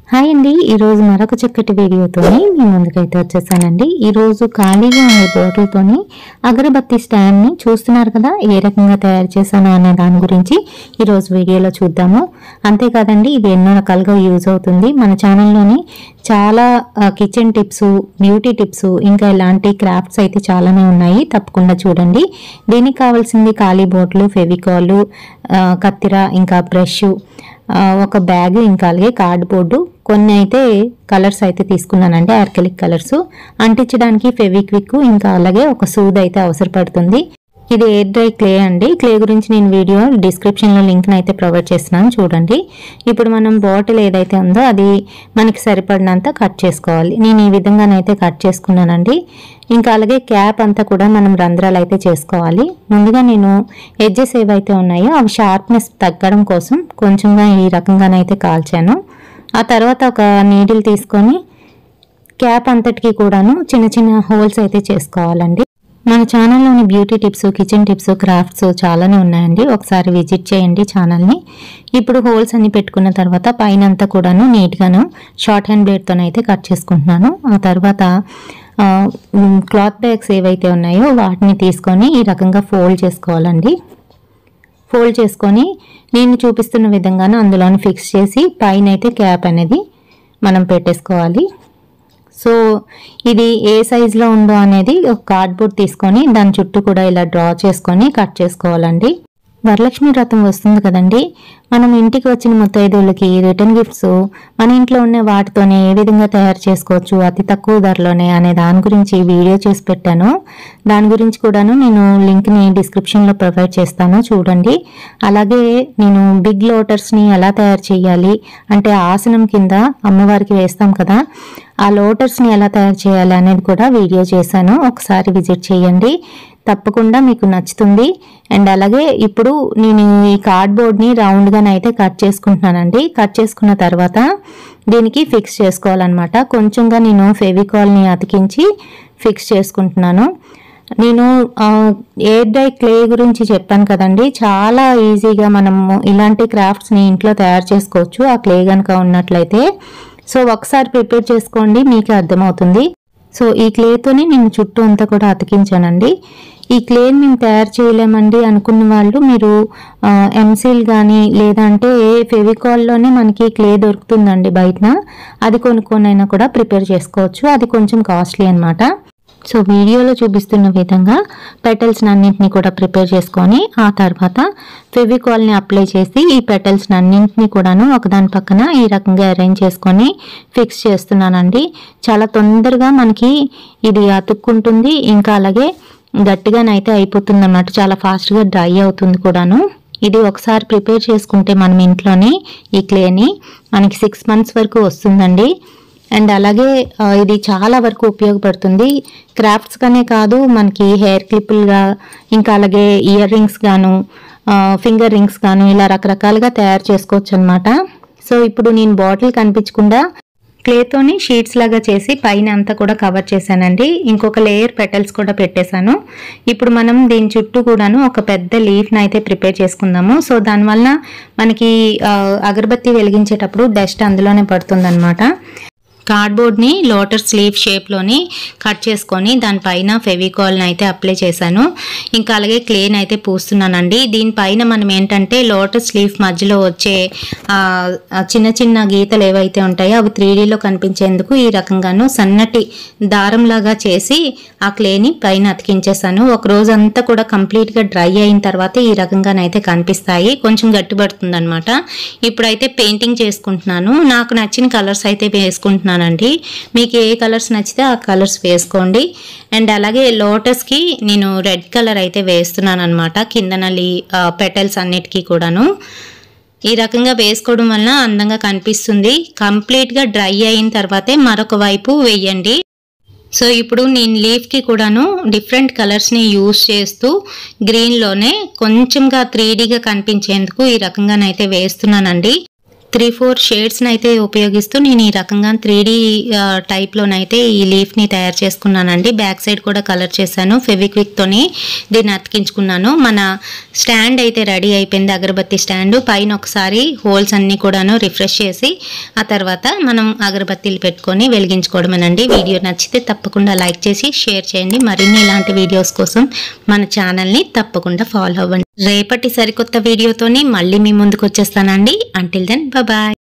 hi అండి ఈరోజు మరొక చక్కటి వీడియోతోని మీ ముందుకైతే వచ్చేసానండి ఈరోజు ఖాళీగా ఉండే బాటిల్తోని అగరబత్తి స్టాండ్ని చూస్తున్నారు కదా ఏ రకంగా తయారు చేశాను అనే దాని గురించి ఈరోజు వీడియోలో చూద్దాము అంతేకాదండి ఇది ఎన్నో రకాలుగా యూజ్ అవుతుంది మన ఛానల్లోని చాలా కిచెన్ టిప్స్ బ్యూటీ టిప్స్ ఇంకా ఇలాంటి క్రాఫ్ట్స్ అయితే చాలానే ఉన్నాయి తప్పకుండా చూడండి దీనికి కావాల్సింది ఖాళీ బోట్లు ఫెవికాల్ కత్తిర ఇంకా బ్రష్ ఆ, ఒక బ్యాగ్ ఇంకా అలాగే కార్డ్బోర్డు కొన్ని అయితే కలర్స్ అయితే తీసుకున్నానండి ఆర్కెలిక్ కలర్స్ అంటించడానికి ఫెవిక్విక్ ఇంకా అలాగే ఒక సూద్ అయితే అవసరపడుతుంది ఇది ఎయిర్ డ్రై క్లే అండి క్లే గురించి నేను వీడియో డిస్క్రిప్షన్లో లింక్ని అయితే ప్రొవైడ్ చేస్తున్నాను చూడండి ఇప్పుడు మనం బాటిల్ ఏదైతే ఉందో అది మనకి సరిపడినంత కట్ చేసుకోవాలి నేను ఈ విధంగానైతే కట్ చేసుకున్నానండి ఇంకా అలాగే క్యాప్ అంతా కూడా మనం రంధ్రాలు అయితే చేసుకోవాలి ముందుగా నేను ఎడ్జెస్ ఏవైతే ఉన్నాయో అవి షార్ప్నెస్ తగ్గడం కోసం కొంచెంగా ఈ రకంగానైతే కాల్చాను ఆ తర్వాత ఒక నీడిల్ తీసుకొని క్యాప్ అంతటికి కూడాను చిన్న చిన్న హోల్స్ అయితే చేసుకోవాలండి మన ఛానల్లోని beauty tips kitchen tips crafts చాలానే ఉన్నాయండి ఒకసారి విజిట్ చేయండి ఛానల్ని ఇప్పుడు హోల్స్ అన్ని పెట్టుకున్న తర్వాత పైన అంతా కూడాను నీట్గాను షార్ట్ హ్యాండ్ బ్లేడ్తోనైతే కట్ చేసుకుంటున్నాను ఆ తర్వాత ఆ, ఉమ్, క్లాత్ బ్యాగ్స్ ఏవైతే ఉన్నాయో వాటిని తీసుకొని ఈ రకంగా ఫోల్డ్ చేసుకోవాలండి ఫోల్డ్ చేసుకొని నేను చూపిస్తున్న విధంగానే అందులోని ఫిక్స్ చేసి పైన అయితే క్యాప్ అనేది మనం పెట్టేసుకోవాలి సో ఇది ఏ సైజులో ఉందో అనేది ఒక కార్డ్బోర్డ్ తీసుకొని దాని చుట్టూ కూడా ఇలా డ్రా చేసుకొని కట్ చేసుకోవాలండి వరలక్ష్మి వ్రతం వస్తుంది కదండి మనం ఇంటికి వచ్చిన ముత్తైదువులకి రిటర్న్ గిఫ్ట్స్ మన ఇంట్లో ఉన్న వాటితోనే ఏ విధంగా తయారు చేసుకోవచ్చు అతి తక్కువ ధరలోనే అనే దాని గురించి వీడియో చేసి పెట్టాను దాని గురించి కూడాను నేను లింక్ని డిస్క్రిప్షన్లో ప్రొవైడ్ చేస్తాను చూడండి అలాగే నేను బిగ్ లోటర్స్ని ఎలా తయారు చేయాలి అంటే ఆసనం కింద అమ్మవారికి వేస్తాం కదా ఆ లోటర్స్ని ఎలా తయారు చేయాలి అనేది కూడా వీడియో చేశాను ఒకసారి విజిట్ చేయండి తప్పకుండా మీకు నచ్చుతుంది అండ్ అలాగే ఇప్పుడు నేను ఈ కార్డ్బోర్డ్ని రౌండ్గానైతే కట్ చేసుకుంటున్నానండి కట్ చేసుకున్న తర్వాత దీనికి ఫిక్స్ చేసుకోవాలన్నమాట కొంచెంగా నేను ఫెవికాల్ని అతికించి ఫిక్స్ చేసుకుంటున్నాను నేను ఎయిర్ డ్రై క్లే గురించి చెప్పాను కదండి చాలా ఈజీగా మనము ఇలాంటి క్రాఫ్ట్స్ని ఇంట్లో తయారు చేసుకోవచ్చు ఆ క్లే కనుక ఉన్నట్లయితే సో ఒకసారి ప్రిపేర్ చేసుకోండి మీకు అర్థమవుతుంది సో ఈ క్లేతోని నేను చుట్టూ అంతా కూడా అతికించానండి ఈ క్లేని మేము తయారు చేయలేమండి అనుకున్న వాళ్ళు మీరు ఎంసీల్ కానీ లేదంటే ఫెవికాల్లోనే మనకి క్లే దొరుకుతుందండి బయట అది కొనుక్కొనైనా కూడా ప్రిపేర్ చేసుకోవచ్చు అది కొంచెం కాస్ట్లీ అన్నమాట సో వీడియోలో చూపిస్తున్న విధంగా పెటల్స్ అన్నింటినీ కూడా ప్రిపేర్ చేసుకొని ఆ తర్వాత ఫెవికాల్ని అప్లై చేసి ఈ పెటల్స్ అన్నింటినీ కూడాను ఒకదాని పక్కన ఈ రకంగా అరేంజ్ చేసుకొని ఫిక్స్ చేస్తున్నానండి చాలా తొందరగా మనకి ఇది అతుక్కుంటుంది ఇంకా అలాగే గట్టిగానైతే అయిపోతుంది అన్నమాట చాలా ఫాస్ట్గా డ్రై అవుతుంది కూడాను ఇది ఒకసారి ప్రిపేర్ చేసుకుంటే మనం ఇంట్లోనే ఈ క్లేని మనకి సిక్స్ మంత్స్ వరకు వస్తుందండి అండ్ అలాగే ఆ, ఇది చాలా వరకు ఉపయోగపడుతుంది క్రాఫ్ట్స్ గానే కాదు మనకి హెయిర్ క్లిప్పులుగా ఇంకా అలాగే ఇయర్ రింగ్స్ గాను ఫింగర్ రింగ్స్ గాను ఇలా రకరకాలుగా తయారు చేసుకోవచ్చు అనమాట సో ఇప్పుడు నేను బాటిల్ కనిపించకుండా క్లేతోని షీట్స్ లాగా చేసి పైన అంతా కూడా కవర్ చేశానండి ఇంకొక లేయర్ పెటల్స్ కూడా పెట్టేశాను ఇప్పుడు మనం దీని చుట్టూ కూడాను ఒక పెద్ద లీఫ్ని అయితే ప్రిపేర్ చేసుకుందాము సో దానివల్ల మనకి ఆ, అగరబత్తి వెలిగించేటప్పుడు డస్ట్ అందులోనే పడుతుందన్నమాట కార్డ్బోర్డ్ని లోటర్ స్లీవ్ షేప్లోని కట్ చేసుకొని దానిపైన ఫెవికాల్ని అయితే అప్లై చేశాను ఇంకా అలాగే క్లేన్ అయితే పూస్తున్నానండి దీనిపైన మనం ఏంటంటే లోటర్ స్లీవ్ మధ్యలో వచ్చే ఆ, ఆ చిన్న చిన్న గీతలు ఏవైతే ఉంటాయో అవి త్రీ డీలో కనిపించేందుకు ఈ రకంగాను సన్నటి దారంలాగా చేసి ఆ క్లేని పైన అతికించేసాను ఒక రోజు అంతా కూడా కంప్లీట్గా డ్రై అయిన తర్వాత ఈ రకంగానైతే కనిపిస్తాయి కొంచెం గట్టిపడుతుంది అనమాట ఇప్పుడైతే పెయింటింగ్ చేసుకుంటున్నాను నాకు నచ్చిన కలర్స్ అయితే వేసుకుంటున్నానండి మీకు ఏ కలర్స్ నచ్చితే ఆ కలర్స్ వేసుకోండి అండ్ అలాగే లోటస్కి నేను రెడ్ కలర్ అయితే వేస్తున్నాను అనమాట కిందన లీ పెటల్స్ అన్నిటికీ కూడాను ఈ రకంగా వేసుకోవడం వలన అందంగా కనిపిస్తుంది కంప్లీట్గా డ్రై అయిన తర్వాతే మరొక వైపు వేయండి సో ఇప్పుడు నేను లీఫ్కి కూడాను డిఫరెంట్ కలర్స్ని యూస్ చేస్తూ గ్రీన్లోనే కొంచెంగా త్రీ డీగా కనిపించేందుకు ఈ రకంగానైతే వేస్తున్నానండి త్రీ ఫోర్ షేడ్స్ని అయితే ఉపయోగిస్తూ నేను ఈ రకంగా త్రీ డీ టైప్లోనైతే ఈ లీఫ్ని తయారు చేసుకున్నానండి బ్యాక్ సైడ్ కూడా కలర్ చేశాను ఫెవిక్విక్తోని దీన్ని అతికించుకున్నాను మన స్టాండ్ అయితే రెడీ అయిపోయింది అగరబత్తి స్టాండ్ పైన ఒకసారి హోల్స్ అన్నీ కూడాను రిఫ్రెష్ చేసి ఆ తర్వాత మనం అగరబత్తీలు పెట్టుకొని వెలిగించుకోవడమేనండి వీడియో నచ్చితే తప్పకుండా లైక్ చేసి షేర్ చేయండి మరిన్ని ఇలాంటి వీడియోస్ కోసం మన ఛానల్ని తప్పకుండా ఫాలో అవ్వండి రేపటి సరికొత్త వీడియోతోని మళ్ళీ మీ ముందుకు వచ్చేస్తానండి అంటిల్ దెన్ బాయ్